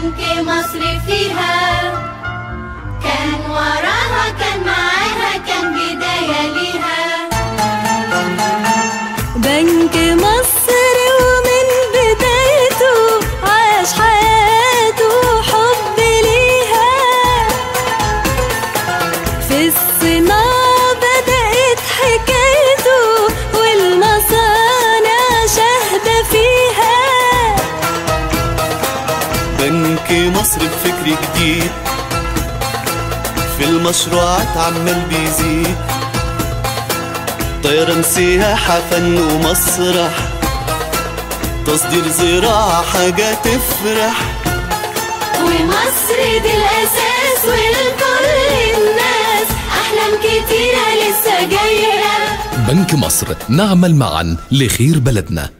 بنك مصر فيها كان وراها كان معاها كان بداية ليها بنك مصر ومن بدايته عاش حياته حب ليها في الصناعة بدأت حكايته والمصانع شاهدة فيها بنك مصر بفكر جديد في المشروعات عمال بيزيد طيران سياحة فن ومسرح تصدير زراعة حاجة تفرح ومصر دي الأساس ولكل الناس أحلام كتيرة لسه جاية بنك مصر نعمل معا لخير بلدنا